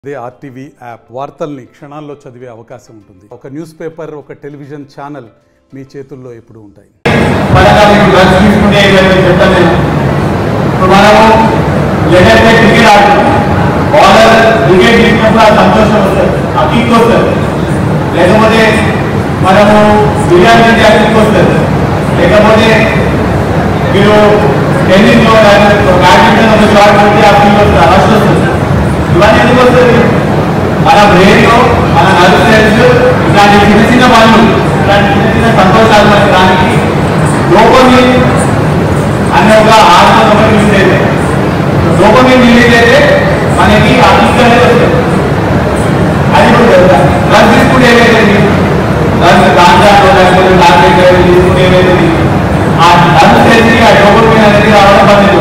అదే RTV app వార్తల్ని క్షణాల్లో చదివే అవకాశం ఉంటుంది ఒక న్యూస్ పేపర్ ఒక టెలివిజన్ ఛానల్ మీ చేతుల్లో ఎప్పుడూ ఉంటాయి పరంగా మీకు డ్రగ్స్ తీసుకుంటే ఏమైతే చెప్తాను నేను ఇప్పుడు మనము లెటర్ క్రికెట్ ఆడుతున్నాం బౌలర్ వికెట్ తీసుకున్నప్పుడు ఆ సంతోషం వస్తుంది ఆ కిక్ వస్తుంది లేకపోతే మనము బిర్యానీ తింటే ఆ కిక్ వస్తుంది లేకపోతే మీరు టెన్నిస్లో బ్యాడ్మింటన్ ఒక షాట్ కొట్టి ఆ కిక్ వస్తుంది రష్ వస్తుంది ఇవన్నీ ఎందుకు వస్తుంది మన బ్రెయిన్లో మన నర్వ్ సెల్స్ ఇట్లాంటి చిన్న చిన్న పనులు ఇట్లాంటి చిన్న చిన్న సంతోషాలు మనకి దానికి డోపమిన్ అనే ఒక హార్మోన్ ఒకటి రిలీజ్ అయితే డోపమిన్ రిలీజ్ అయితే మనకి ఆ కిక్ అనేది వస్తుంది అది కూడా తెలుసా డ్రగ్స్ తీసుకుంటే ఏమైతుంది డ్రగ్స్ గాంజాలో లేకపోతే టాబ్లెట్ తీసుకుంటే ఏమైతుంది ఆ డ్రగ్స్ చేసి ఆ డోపమిన్ అనేది రావడం బంద్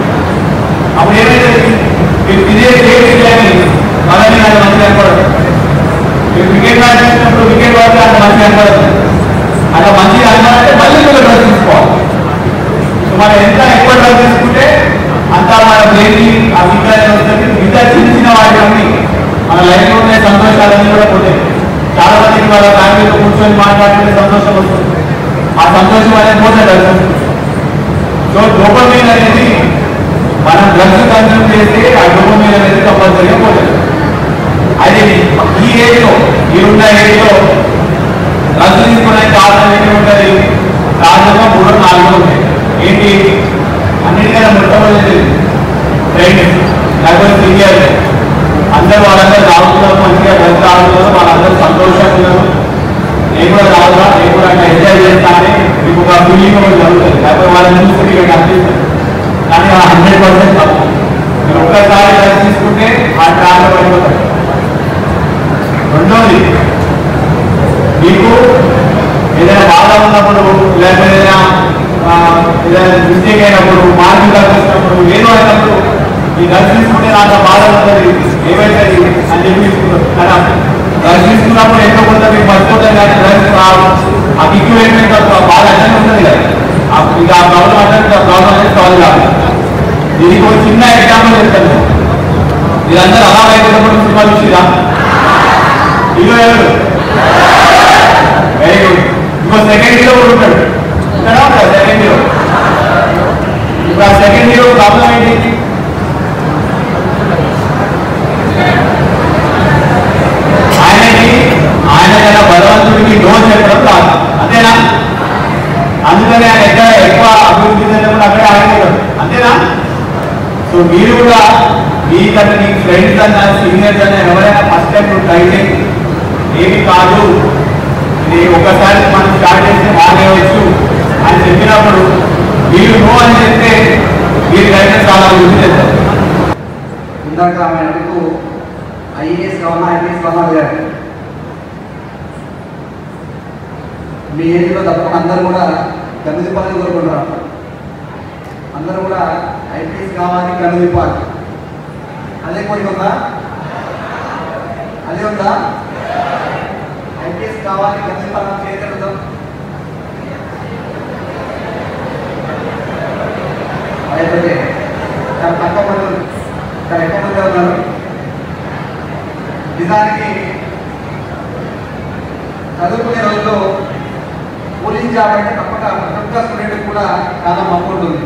అప్పుడు ఏమైతుంది మీరు తినే టేస్ట్ కానీ మనల్ని అది మంచిగా కనపడదు మీరు క్రికెట్ మ్యాచ్ చేసినప్పుడు వికెట్ పడితే అంత మంచిగా కనపడదు అలా మంచిగా కనపడాలంటే మళ్ళీ మీరు డ్రగ్స్ తీసుకోవాలి సో మనం ఎంత ఎక్కువ డ్రగ్స్ తీసుకుంటే అంత మన బ్రెయిన్ ఆ వికారం వస్తుంది మిగతా చిన్న చిన్న వాటిని మన లైఫ్లో ఉండే సంతోషాలన్నీ కూడా పోతాయి చాలా మందికి వాళ్ళ ఫ్యామిలీతో కూర్చొని మాట్లాడుతుంటే సంతోషం వస్తుంది ఆ సంతోషం అనేది పోతే డ్రగ్స్ సో డోపమైన్ అనేది మనం డ్రగ్స్ కన్సూమ్ చేస్తే ఆ డోపమైన్ అనేది కంపల్సరీగా పోతుంది అది ఈ ఏజ్ లో మీరున్న ఏజ్ లో డ్రగ్స్ తీసుకోవడానికి కారణం ఏంటి ఉంటుంది కారణంగా మూడు నాలుగు ఉంటాయి ఏంటి అన్నిటికన్నా మొట్టమొదటి ట్రైన్ లేకపోతే సీనియర్ అందరూ వాళ్ళందరూ తాగుతున్నారు మంచిగా డ్రగ్స్ తాగుతున్నారు వాళ్ళందరూ సంతోషంగా ఉన్నారు నేను కూడా తాగుతా నేను కూడా అట్లా ఎంజాయ్ చేస్తానని మీకు ఒక ఫీలింగ్ ఒకటి జరుగుతుంది లేకపోతే వాళ్ళని చూసుకుంటే ఇక్కడ అనిపిస్తుంది కానీ ఆ హండ్రెడ్ పర్సెంట్ తప్పు మీరు ఒక్కసారి డ్రగ్స్ తీసుకుంటే ఆ ట్రాక్లో పడిపోతారు రెండోది మీకు ఏదైనా బాధ ఉన్నప్పుడు లేకపోతే ఏదైనా ఆ, ఏదైనా మిస్టేక్ అయినప్పుడు మార్కులు తగ్గినప్పుడు ఏదో అయినప్పుడు ఈ డ్రగ్స్ తీసుకుంటే నాకు ఆ బాధ ఉంటుంది ఏమైతుంది అని చెప్పి తీసుకుంటారు కదా డ్రగ్స్ తీసుకున్నప్పుడు ఎంతో కొంత మీకు మర్చిపోతాం కానీ డ్రగ్స్ ఆ కిక్కు ఏంటంటే ఆ బాధ అన్నీ ఉంటుంది కదా ఆ- ఇక ఆ ప్రాబ్లం అంటే ఆ ప్రాబ్లం అనేది సాల్వ్ కాదు దీనికి ఒక చిన్న ఎగ్జాంపుల్ చెప్తాను మీరందరూ అలా అయిపోయినప్పుడు సినిమా చూసిరా హీరో ఎవరు వెరీ గుడ్ ఇంకో సెకండ్ హీరో కూడా ఉంటాడు ఇక్కడ ఉంటాడు సెకండ్ హీరో ఇప్పుడు ఆ సెకండ్ హీరో ప్రాబ్లం ఏంటి ఆయనకి ఆయన కన్నా బలవంతుడికి నో చెప్పడం కాదు అంతేనా అందుకని ఆయన ఎక్కడ ఎక్కువ అభివృద్ధి చెందినప్పుడు అక్కడే ఆగిపోతాడు అంతేనా సో మీరు కూడా మీకన్నా మీ ఫ్రెండ్స్ అన్నా సీనియర్స్ అన్నా ఎవరైనా ఫస్ట్ టైం నువ్వు ట్రై చేయి ఏమి కాదు ఇది ఒకసారి మనం స్టార్ట్ చేస్తే బాగేయవచ్చు అని చెప్పినప్పుడు మీరు నో అని చెప్తే మీరు అయితే చాలా అభివృద్ధి చెందారు ఇందాక ఆమె అడుగు ఐఏఎస్ కావాలా ఐపీఎస్ కావాలా అడిగారు మీ ఏజ్లో తప్పకుండా అందరూ కూడా కనుదిప్పాలని కోరుకుంటున్నారు అందరూ కూడా ఐపీఎస్ కావాలి కనుదిప్పాలి అదే కోరిక ఉందా అదే ఉందా ఐపీఎస్ కావాలి కనుదిప్పాలని చేయగలుగుతాం అయిపోతే చాలా తక్కువ మంది ఉన్నారు. చాలా ఎక్కువ మంది ఉన్నారు నిజానికి చదువుకునే రోజుల్లో పోలీస్ జాబ్ అంటే తప్పక ప్రతి ఒక్క స్టూడెంట్ కూడా చాలా మక్కువ ఉంటుంది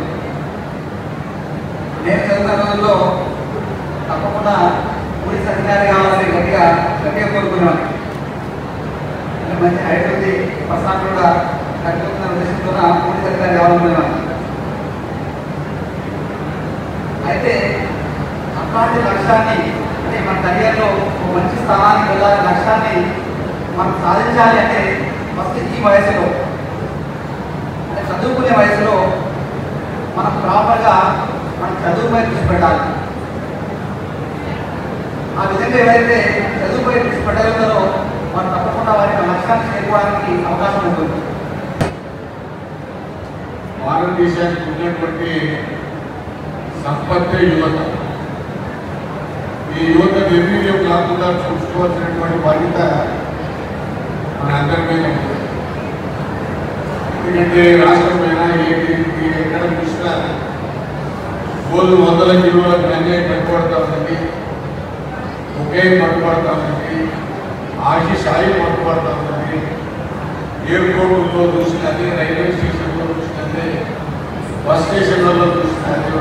నేను చదువుకున్న రోజుల్లో తప్పకుండా పోలీస్ అధికారి కావాలని గట్టిగా గట్టిగా కోరుకునేవాడిని అంటే మంచి హైట్ ఉంది పర్సనాలిటీ కూడా కట్టుకున్న ఉద్దేశంతో పోలీస్ అధికారి కావాలనుకునేవాడిని అయితే అట్లాంటి లక్ష్యాన్ని అంటే మన కెరియర్లో ఒక మంచి స్థానానికి వెళ్ళాలి లక్ష్యాన్ని మనం సాధించాలి అంటే ఫస్ట్ ఈ వయసులో అంటే చదువుకునే వయసులో మనం ప్రాపర్గా మన చదువుపై దృష్టి పెట్టాలి ఆ విధంగా ఎవరైతే చదువుపై దృష్టి పెట్టగలుగుతారో వారు తప్పకుండా వారి యొక్క లక్ష్యాన్ని చేరుకోవడానికి అవకాశం ఉంటుంది భారతదేశానికి ఉన్నటువంటి సంపత్తే యువత ఈ యువత నిర్వీర్యం కాకుండా చూసుకోవాల్సినటువంటి బాధ్యత మన అందరి మీద ఉంది. ఎందుకంటే రాష్ట్రమైనా ఏంటి మీరు ఎక్కడ చూసినా గోళ్ళు వందల కిలోలకు అన్యాయం పడిపోతా ఉంది ఒకే పట్టుబడతా ఉంది ఆశీష్ సాయి పట్టుబడతా ఉంది ఎయిర్పోర్టులో చూసినది రైల్వే స్టేషన్లో చూసినది బస్ స్టేషన్లలో చూసినది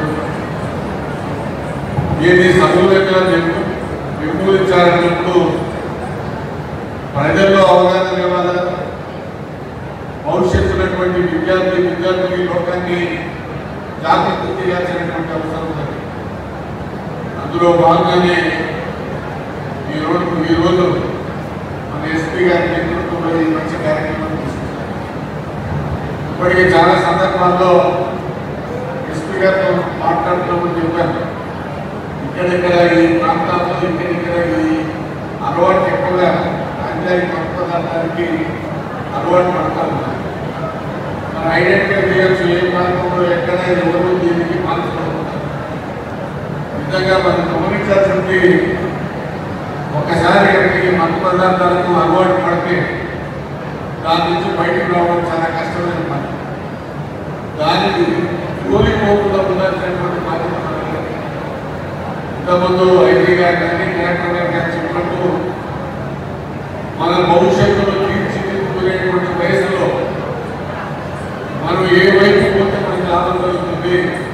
దీన్ని సమూలంగా నిర్మూ నిర్మూలించాలన్నప్పుడు ప్రజల్లో అవగాహన ఇవ్వాలి భవిష్యత్తున్నటువంటి విద్యార్థి విద్యార్థులు లోకాన్ని జాగ్రత్త చేయాల్సినటువంటి అవసరం ఉంది అందులో భాగంగానే ఈ రోజు ఈ రోజు మన ఎస్పీ గారి నేతృత్వంలో ఈ మంచి కార్యక్రమం తీసుకున్నారు ఇప్పటికీ చాలా సందర్భాల్లో ఎస్పీ గారితో మాట్లాడుతున్నప్పుడు చెప్పాను ఇక్కడిక్కడ ఈ ప్రాంతాల్లో ఇక్కడిక్కడ ఈ అలవాటు ఎక్కువగా గాంజాయి కొత్త పదార్థానికి అలవాటు పడతారు మన ఐడెంటిఫై చేయొచ్చు ఏ ప్రాంతంలో ఎక్కడ ఎవరు దీనికి మార్చుకోవచ్చు నిజంగా మనం గమనించాల్సింది ఒకసారి అక్కడికి మత్తు పదార్థాలకు అలవాటు పడితే దాని నుంచి బయటకు రావడం చాలా కష్టమైన పని దానికి కూలిపోకుండా ఉండాల్సినటువంటి బాధ్యత మనది. ఇంతకుముందు ఐటీ గారు కానీ కలెక్టర్ గారు కానీ చెప్పినట్టు మన భవిష్యత్తులో తీర్చిదిద్దుకునేటువంటి వయసులో మనం ఏ వైపు పోతే మనకి లాభం కలుగుతుంది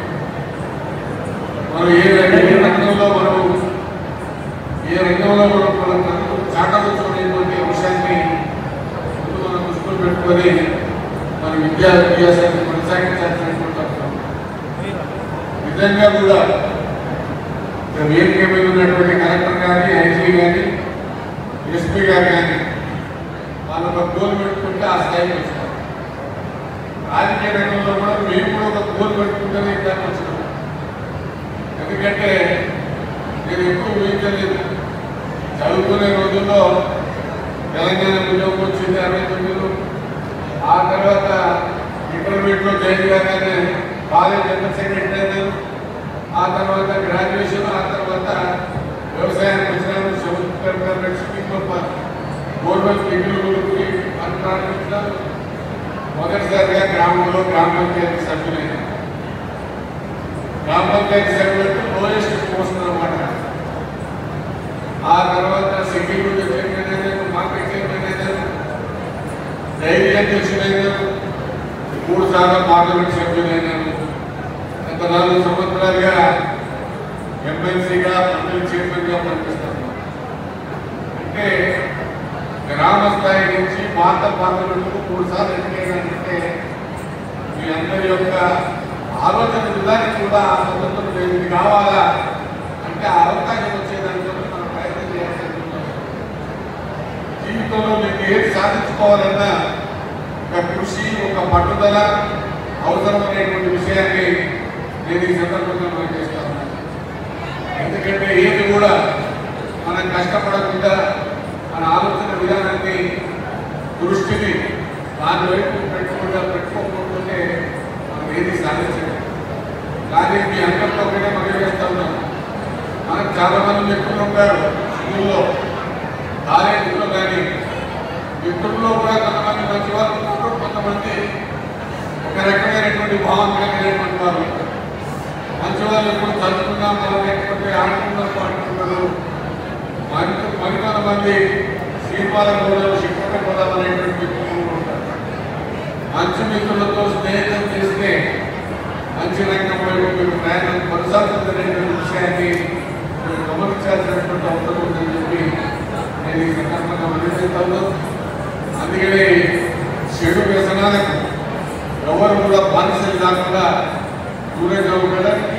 మనం ఏ రంగ- ఏ రంగంలో మనం ఏ రంగంలో మనం మనం చాటవచ్చుకునేటువంటి అంశాన్ని ముందు మనం దృష్టిలో పెట్టుకొని మన విద్యా అభ్యాసాన్ని కొనసాగించాల్సినటువంటి అవసరం నిజంగా కూడా ఇక్కడ వేదిక మీద ఉన్నటువంటి కలెక్టర్ కానీ ఐజీ కానీ ఎస్పీ గారు కానీ వాళ్ళు ఒక గోల్ పెట్టుకుంటే ఆ స్థాయికి వచ్చినారు రాజకీయ రంగంలో కూడా మేము కూడా ఒక గోల్ పెట్టుకుంటేనే ఇంకా వచ్చినాం ఎందుకంటే నేను ఎక్కువ ఊహించలేదు చదువుకునే రోజుల్లో తెలంగాణ ఉద్యోగం వచ్చింది అరవై తొమ్మిదిలో ఆ తర్వాత ఇంటర్మీడియట్లో జాయిన్ కాగానే కాలేజ్ జనరల్ సెక్రటరీ అయినాను ఆ తర్వాత గ్రాడ్యుయేషన్ ఆ తర్వాత వ్యవసాయానికి వచ్చినాను సెవెంత్ గవర్నమెంట్ డిగ్రీలు అని ప్రారంభించాను మొదటిసారిగా గ్రామంలో గ్రామ పంచాయతీ సభ్యులైన గ్రామ పంచాయతీ సభ్యులు లోయెస్ట్ పోస్ట్ అనమాట ఆ తర్వాత సెక్యూరిటీ చైర్మన్ అయినాను మార్కెట్ చైర్మన్ అయినాను డైరీ అధ్యక్షుడు అయినాను మూడు సార్లు పార్లమెంట్ సభ్యులైనాను గత నాలుగు సంవత్సరాలుగా ఎమ్మెల్సీగా మండలి చైర్మన్గా పనిచేస్తాను అంటే గ్రామ స్థాయి నుంచి పాత పార్లమెంట్కు మూడు సార్లు ఎన్నికైనానంటే మీ అందరి యొక్క ఆలోచన విధానం కూడా ఆ స్వతంత్రం లేదు. ఇది కావాలా అంటే ఆ అవకాశం వచ్చేదానికి మనం ప్రయత్నం చేయాల్సి ఉంటుంది. జీవితంలో మీకు ఏది సాధించుకోవాలన్నా ఒక కృషి ఒక పట్టుదల అవసరమైనటువంటి విషయాన్ని నేను ఈ సందర్భంగా మనం చేస్తా ఉన్నాను ఎందుకంటే ఏది కూడా మనం కష్టపడకుండా మన ఆలోచన విధానాన్ని దృష్టిని దాని వైపు పెట్టుకుండా పెట్టుకోకపోతే మనం ఏది సాధించలేదు కానీ మీ అందరితో ఒకటే మనం చేస్తా ఉన్నాం మనకు చాలా మంది మిత్రులు ఉంటారు స్కూల్లో కాలేజీలో కానీ మిత్రుల్లో కూడా కొంతమంది మంచి వాళ్ళు ఉన్నారు కొంతమంది ఒక రకమైనటువంటి భావం కలిగినటువంటి వారు ఉంటారు. మంచి వాళ్ళు ఎప్పుడు చదువుకుందాం మనం లేకపోతే ఆడుకుందాం పాడుకుంటారు మరి మరికొంతమంది శ్రీపాల కూడా శిక్షణ పోదాం అనేటువంటి మిత్రులు ఉంటారు మంచి మిత్రులతో స్నేహితం చేస్తే మంచి రంగంలో మీకు ప్రయాణం కొనసాగుతుందనేటువంటి విషయాన్ని మీరు గమనించాల్సినటువంటి అవసరం ఉందని చెప్పి నేను ఈ సందర్భంగా మనవిస్తాను అందుకనే చెడు వ్యసనాలకు ఎవరు కూడా బానిసలు కాకుండా దూరంగా ఉండడానికి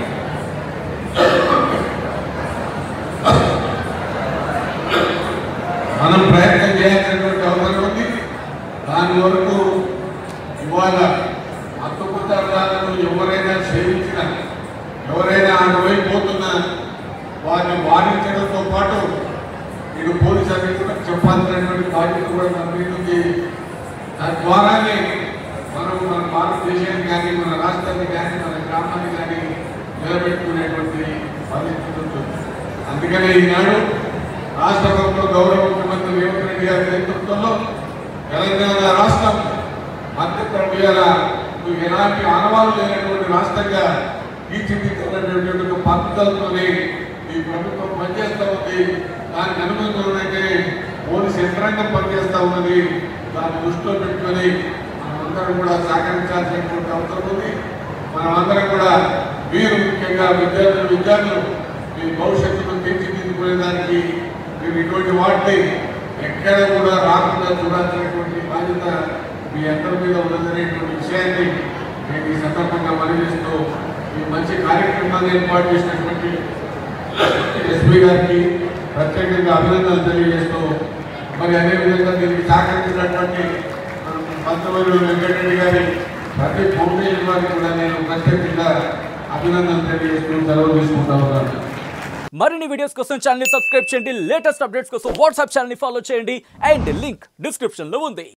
మనం ప్రయత్నం చేయాల్సినటువంటి అవసరం ఉంది దాని వరకు ఇవాళ అత్తుపుతాలను ఎవరైనా సేవించినా ఎవరైనా అటువైపు పోతున్నా వారిని వారించడంతో పాటు ఇటు పోలీస్ అధికారులకు చెప్పాల్సినటువంటి బాధ్యత కూడా మన మీద ఉంది తద్వారానే మనం మన భారతదేశాన్ని కానీ మన రాష్ట్రాన్ని కానీ మన గ్రామాన్ని కానీ నిలబెట్టుకునేటువంటి పరిస్థితి ఉంటుంది అందుకనే ఈనాడు రాష్ట్ర ప్రభుత్వ గౌరవ ముఖ్యమంత్రి రేవంత్ రెడ్డి గారి నేతృత్వంలో తెలంగాణ రాష్ట్రం మధ్యప్రదేశ్ నువ్వు ఎలాంటి ఆనవాలు లేనటువంటి రాష్ట్రంగా తీర్చిదిద్దుతున్నటువంటి ఒక పద్ధతులతోనే ఈ ప్రభుత్వం పనిచేస్తూ ఉంది దానికి అనుబంధంలోనైతే పోలీస్ యంత్రాంగం పనిచేస్తూ ఉన్నది దాన్ని దృష్టిలో పెట్టుకొని మనమందరం కూడా సహకరించాల్సినటువంటి అవసరం ఉంది మనమందరం కూడా మీరు ముఖ్యంగా విద్యార్థులు విద్యార్థులు మీ భవిష్యత్తును తీర్చిదిద్దుకునే దానికి మీరు ఇటువంటి వాటిని ఎక్కడ కూడా రాకుండా చూడాల్సినటువంటి బాధ్యత మీ అందరి మీద ఉన్నదనేటువంటి విషయాన్ని నేను ఈ సందర్భంగా మనవిస్తూ ఈ మంచి కార్యక్రమాన్ని ఏర్పాటు చేసినటువంటి ఎస్పీ గారికి ప్రత్యేకంగా అభినందనలు తెలియజేస్తూ మరి అదేవిధంగా దీనికి సహకరించినటువంటి పంతొమ్మిది వెంకటరెడ్డి గారి ప్రతి ఫౌండేషన్ వారికి కూడా నేను ప్రత్యేకంగా అభినందనలు తెలియజేస్తూ సెలవు తీసుకుంటా ఉన్నాను మరిన్ని వీడియోస్ కోసం ఛానల్ ని సబ్స్క్రైబ్ చేయండి లేటెస్ట్ అప్డేట్స్ కోసం వాట్సాప్ ఛానల్ ని ఫాలో చేయండి అండ్ లింక్ డిస్క్రిప్షన్ లో ఉంది